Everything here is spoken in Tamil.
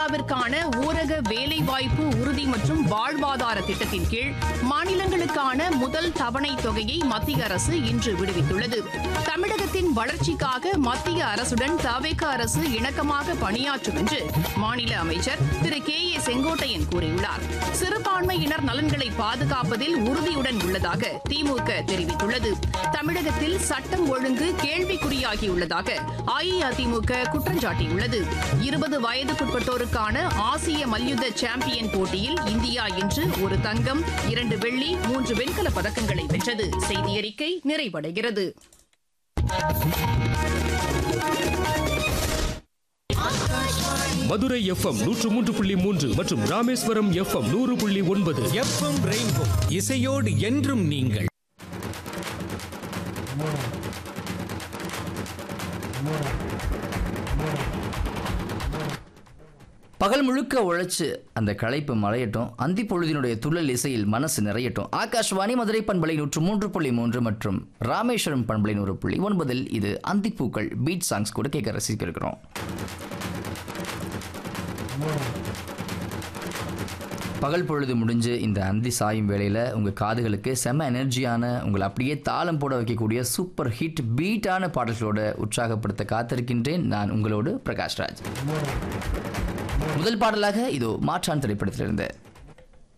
இந்தியாவிற்கான ஊரக வேலைவாய்ப்பு உறுதி மற்றும் வாழ்வாதார திட்டத்தின் கீழ் மாநிலங்களுக்கான முதல் தவணை தொகையை மத்திய அரசு இன்று விடுவித்துள்ளது தமிழகத்தின் வளர்ச்சிக்காக மத்திய அரசுடன் தவேக அரசு இணக்கமாக பணியாற்றும் என்று மாநில அமைச்சர் திரு கே ஏ செங்கோட்டையன் கூறியுள்ளார் சிறுபான்மையினர் நலன்களை பாதுகாப்பதில் உறுதியுடன் உள்ளதாக திமுக தெரிவித்துள்ளது தமிழகத்தில் சட்டம் ஒழுங்கு கேள்விக்குறியாகியுள்ளதாக அஇஅதிமுக குற்றம் சாட்டியுள்ளது இருபது வயதுக்குட்பட்டோருக்கான ஆசிய மல்யுத்த சாம்பியன் போட்டியில் இந்தியா இன்று ஒரு தங்கம் இரண்டு வெள்ளி மூன்று வெண்கலப் பதக்கங்களை வென்றது செய்தியறிக்கை நிறைவடைகிறது மதுரை எஃப்எம் நூற்று மூன்று புள்ளி மூன்று மற்றும் ராமேஸ்வரம் எஃப்எம் நூறு புள்ளி ஒன்பது எஃப்எம் ரெயின்போ இசையோடு என்றும் நீங்கள் பகல் முழுக்க உழைச்சு அந்த களைப்பு மறையட்டும் அந்தி பொழுதினுடைய துள்ளல் இசையில் மனசு நிறையட்டும் ஆகாஷ்வாணி மதுரை பண்பலை நூற்று மூன்று புள்ளி மூன்று மற்றும் ராமேஸ்வரம் பண்பலை நூறு புள்ளி ஒன்பதில் இது அந்திப்பூக்கள் பீட் சாங்ஸ் கூட கேட்க ரசிக்கிறோம் பகல் பொழுது முடிஞ்சு இந்த அந்தி சாயும் வேளையில் உங்கள் காதுகளுக்கு செம எனர்ஜியான உங்களை அப்படியே தாளம் போட வைக்கக்கூடிய சூப்பர் ஹிட் பீட்டான பாடல்களோட உற்சாகப்படுத்த காத்திருக்கின்றேன் நான் உங்களோடு பிரகாஷ்ராஜ் முதல் பாடலாக இதோ மாற்றான் திரைப்படத்திலிருந்து